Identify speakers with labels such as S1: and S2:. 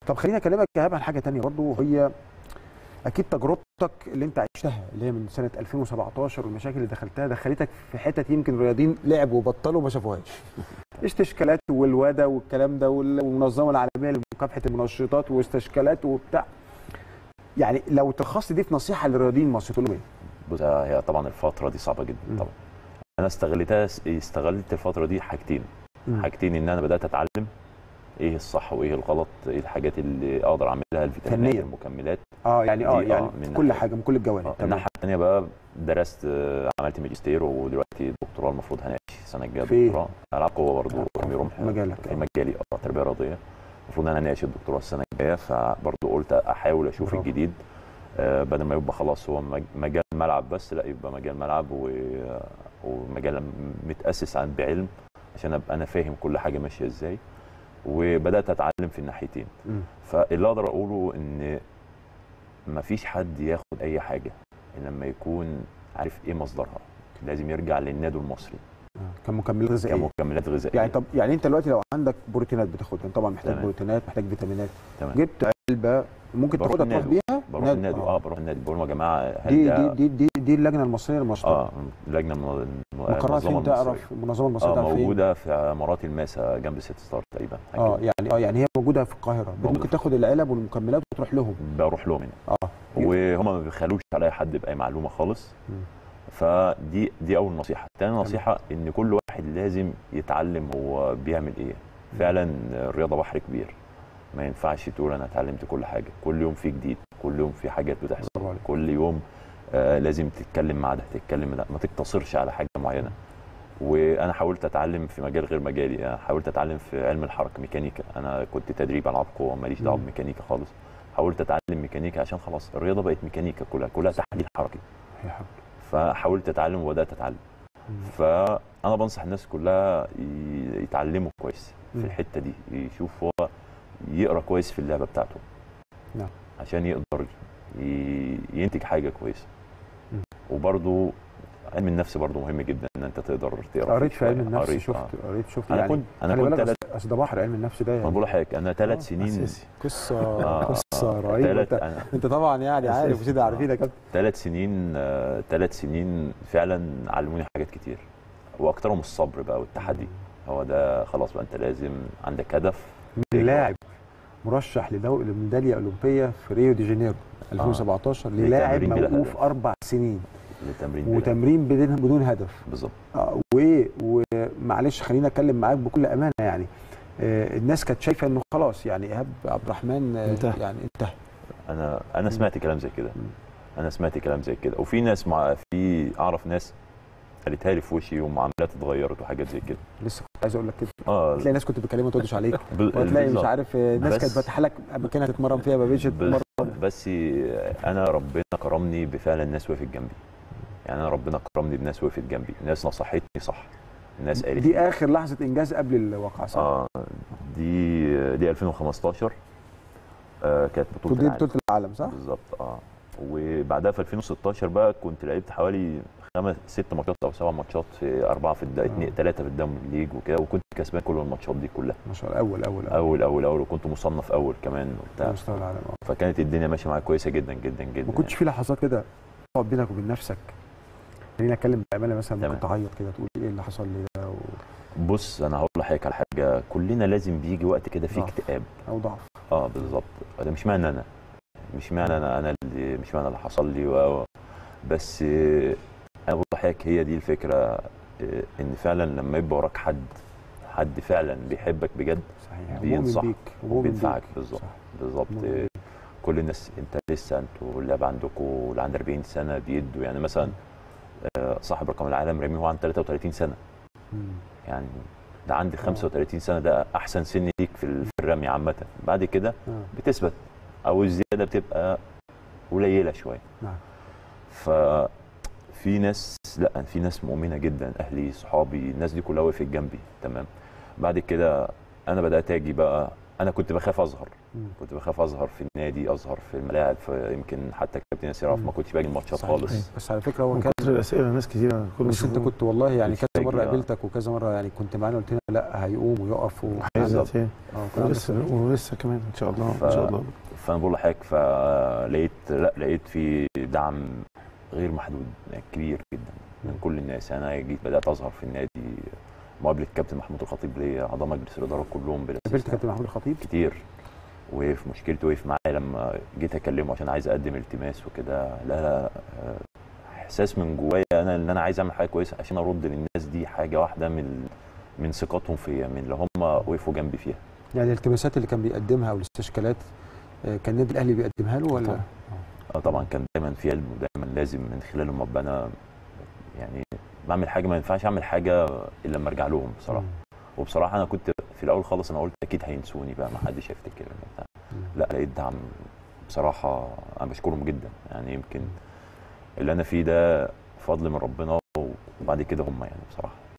S1: طب خليني اكلمك يا ايهاب عن حاجه تانية برضو وهي اكيد تجربتك اللي انت عشتها اللي هي من سنه 2017 والمشاكل اللي دخلتها دخلتك في حتت يمكن الرياضيين لعبوا وبطلوا وما شافوهاش استشكالات والودا والكلام ده وال- والمنظمه العالميه لمكافحه المنشطات واستشكالات وبتاع يعني لو تلخصت دي في نصيحه للرياضيين المصريين تقول لهم ايه؟
S2: بص هي طبعا الفتره دي صعبه جدا
S1: مم.
S2: طبعا انا استغلتها استغلت الفتره دي حاجتين حاجتين ان انا بدات اتعلم ايه الصح وايه الغلط ايه الحاجات اللي اقدر اعملها الفيتامينات
S1: فنياً.
S2: المكملات
S1: اه يعني اه
S2: دي-
S1: يعني
S2: آه، من
S1: في كل
S2: ناحية.
S1: حاجه من كل الجوانب
S2: آه،
S1: تمام
S2: الناحيه الثانيه بقى درست آه، عملت ماجستير ودلوقتي دكتوراه المفروض هناقش السنه الجايه
S1: في إيه؟
S2: دكتوراه العاب قوه برضه
S1: ألعاب قوة.
S2: رمي رمح
S1: مجالك.
S2: في مجالي اه تربيه رياضيه المفروض ان انا اناقش الدكتوراه السنه الجايه فبرضه قلت احاول اشوف
S1: برافو.
S2: الجديد آه، بدل ما يبقى خلاص هو مج- مجال ملعب بس لا يبقى مجال ملعب و- ومجال متاسس عن بعلم عشان ابقى انا فاهم كل حاجه ماشيه ازاي وبدات اتعلم في الناحيتين
S1: مم.
S2: فاللي اقدر اقوله ان مفيش حد ياخد اي حاجه إلا لما يكون عارف ايه مصدرها لازم يرجع للنادي المصري
S1: آه، كمكملات غذائيه
S2: كمكملات غذائيه
S1: يعني طب يعني انت دلوقتي لو عندك بروتينات بتاخدها طبعا محتاج
S2: تمام.
S1: بروتينات محتاج فيتامينات
S2: تمام
S1: جبت علبه ممكن
S2: بروح
S1: تاخدها تروح
S2: النادي.
S1: بيها
S2: بروح النادي اه بروح النادي بقول لهم يا جماعه هل
S1: دي
S2: ده-
S1: دي دي دي, دي اللجنه المصريه للمنشطات
S2: اه لجنه من
S1: مقرها فين
S2: المنظمه المصريه
S1: تعرف المنظمه المصريه
S2: اه
S1: تعرف فين
S2: موجوده في عمارات الماسه جنب سيتي ستار تقريبا حاجة
S1: اه
S2: كده.
S1: يعني اه يعني هي موجوده في القاهره
S2: موجودة
S1: ممكن
S2: في
S1: تاخد العلب والمكملات وتروح لهم
S2: بروح لهم هنا
S1: اه
S2: وهم ما بيخلوش على حد باي معلومه خالص
S1: مم.
S2: فدي دي اول نصيحه تاني نصيحه ان كل واحد لازم يتعلم هو بيعمل ايه فعلا الرياضه بحر كبير ما ينفعش تقول انا اتعلمت كل حاجه كل يوم في جديد كل يوم في حاجات بتحصل
S1: برافو عليك.
S2: كل يوم آه لازم تتكلم مع ده تتكلم مع ده ما تقتصرش على حاجه معينه وانا حاولت اتعلم في مجال غير مجالي أنا حاولت اتعلم في علم الحركه ميكانيكا انا كنت تدريب العاب قوه ماليش دعوه
S1: مم.
S2: بميكانيكا خالص حاولت اتعلم ميكانيكا عشان خلاص الرياضه بقت ميكانيكا كلها كلها تحليل حركي
S1: يا حول.
S2: فحاولت اتعلم وبدات اتعلم
S1: مم.
S2: فانا بنصح الناس كلها ي- يتعلموا كويس
S1: مم.
S2: في الحته دي يشوف هو يقرا كويس في اللعبه بتاعته
S1: نعم.
S2: عشان يقدر ي- ينتج حاجه كويسه
S1: مم.
S2: وبرضو علم النفس برضو مهم جدا ان انت تقدر تقرا
S1: قريت
S2: فيه
S1: في علم
S2: شوية.
S1: النفس
S2: قريت،
S1: شفت
S2: آه.
S1: قريت شفت
S2: انا
S1: يعني
S2: كنت انا
S1: خلي
S2: كنت
S1: بالك
S2: ثلاث
S1: أصل- اصل ده بحر علم النفس ده
S2: انا
S1: يعني
S2: بقول لحضرتك انا
S1: آه،
S2: ثلاث سنين
S1: أساسي. قصه
S2: آه،
S1: قصه رهيبه
S2: ثلاث
S1: انت,
S2: أنا
S1: انت طبعا يعني عارف
S2: أساسي.
S1: وكده عارفين يا كابتن
S2: ثلاث سنين ثلاث سنين فعلا علموني حاجات كتير واكترهم الصبر بقى والتحدي هو ده خلاص بقى انت لازم عندك هدف
S1: من لاعب مرشح لدو... لميداليه اولمبيه في ريو دي جانيرو 2017 للاعب
S2: لتمرين بلا
S1: موقوف
S2: هدف.
S1: اربع سنين
S2: للتمرين بلا-
S1: وتمرين بدون بدون هدف
S2: بالظبط
S1: آه، و ومعلش خليني اتكلم معاك بكل امانه يعني آه، الناس كانت شايفه انه خلاص يعني ايهاب عبد الرحمن آه،
S3: انتهى.
S1: يعني انتهى
S2: انا انا سمعت كلام زي كده
S1: مم.
S2: انا سمعت كلام زي كده وفي ناس مع في اعرف ناس قالتها لي في وشي ومعاملات اتغيرت وحاجات زي كده
S1: لسه كنت عايز اقول لك كده
S2: اه
S1: تلاقي ناس كنت بتكلمها ما تردش عليك
S2: ب-
S1: وهتلاقي مش
S2: بالظبط.
S1: عارف آه، ناس
S2: بس-
S1: كانت فاتحه لك مكانها تتمرن فيها ما بقتش تتمرن
S2: بس, بس انا ربنا كرمني بفعلا الناس وقفت جنبي يعني انا ربنا كرمني بناس وقفت جنبي ناس نصحتني صح الناس قالت
S1: دي
S2: لي
S1: اخر لحظه انجاز قبل الواقع صح؟
S2: اه دي دي 2015 آه كانت بطوله
S1: دي
S2: العالم.
S1: بطوله العالم صح؟
S2: بالظبط اه وبعدها في 2016 بقى كنت لعبت حوالي خمس ست ماتشات او سبع ماتشات في اربعه في الدا...
S1: آه.
S2: ثلاثه في الدوري ليج وكده وكنت كسبان كل الماتشات دي كلها
S1: ما شاء الله اول اول اول
S2: اول اول اول وكنت مصنف اول كمان
S1: على
S2: وبتاع
S1: مستوى العالم اه
S2: فكانت الدنيا ماشيه معايا كويسه جدا جدا جدا
S1: ما كنتش في لحظات كده تقعد بينك وبين نفسك خليني اتكلم بامانه مثلا
S2: تمام.
S1: ممكن تعيط كده تقول ايه اللي حصل لي ده و...
S2: يعني. بص انا هقول لحضرتك على حاجه كلنا لازم بيجي وقت كده فيه
S1: ضعف.
S2: اكتئاب
S1: او ضعف
S2: اه بالظبط ده مش معنى انا مش معنى انا انا اللي مش معنى اللي حصل لي و... بس آه، انا بقول لحضرتك هي دي الفكره آه، ان فعلا لما يبقى وراك حد حد فعلا بيحبك بجد
S1: صحيح ومؤمن
S2: بينصح
S1: بيك ومؤمن
S2: وبيدفعك
S1: بيك.
S2: بالظبط
S1: صح.
S2: بالظبط
S1: مؤمن
S2: آه،
S1: بيك.
S2: كل الناس انت لسه انتوا اللعب عندكم اللي عنده 40 سنه بيدوا يعني مثلا آه، صاحب رقم العالم رامي هو عنده 33 سنه
S1: مم.
S2: يعني ده عندي 35 سنه ده احسن سن ليك في ال- في الرمي عامه بعد كده
S1: آه.
S2: بتثبت او الزياده بتبقى قليله شويه
S1: نعم
S2: ففي ناس لا في ناس مؤمنه جدا اهلي صحابي الناس دي كلها وقفت جنبي تمام بعد كده انا بدات اجي بقى انا كنت بخاف اظهر
S1: مم.
S2: كنت بخاف اظهر في النادي اظهر في الملاعب فيمكن حتى كابتن ياسر عرف
S1: مم.
S2: ما كنتش باجي الماتشات
S1: صحيح.
S2: خالص
S1: بس على فكره هو
S3: من
S1: كان
S3: كتر الاسئله ناس كتير كل
S1: بس انت
S3: بيشوفوه.
S1: كنت والله يعني كذا
S2: محتاج،
S1: مره
S2: آه.
S1: قابلتك وكذا مره يعني كنت معانا قلت لنا لا هيقوم ويقف و...
S3: عايز
S1: عنده-
S3: تاني.
S1: اه كان عنده
S3: ولسه
S1: استعداد.
S3: ولسه كمان ان شاء الله
S2: ف-
S3: ان شاء الله
S2: فانا بقول لحضرتك فلقيت لا لقيت في دعم غير محدود يعني كبير جدا من
S1: مم.
S2: كل الناس يعني انا جيت بدات اظهر في النادي مقابله كابتن محمود الخطيب ليا اعضاء مجلس الاداره كلهم بلا
S1: قابلت
S2: استثناء.
S1: كابتن محمود الخطيب
S2: كتير وفي مشكلته وقف معايا لما جيت اكلمه عشان عايز اقدم التماس وكده لا لا آه، احساس من جوايا انا ان انا عايز اعمل حاجه كويسه عشان ارد للناس دي حاجه واحده من من ثقتهم فيا من اللي هم وقفوا جنبي فيها
S1: يعني الالتماسات اللي كان بيقدمها او الاستشكالات آه، كان النادي الاهلي بيقدمها له ولا
S2: طبعاً. اه طبعا كان دايما في علم ودايما لازم من خلالهم ابقى انا يعني بعمل حاجه ما ينفعش اعمل حاجه الا لما ارجع لهم بصراحه
S1: مم.
S2: وبصراحه انا كنت في الاول خالص انا قلت اكيد هينسوني بقى ما حدش هيفتكر بتاع
S1: مم.
S2: لا لقيت دعم بصراحه انا بشكرهم جدا يعني يمكن اللي انا فيه ده فضل من ربنا وبعد كده هم يعني بصراحه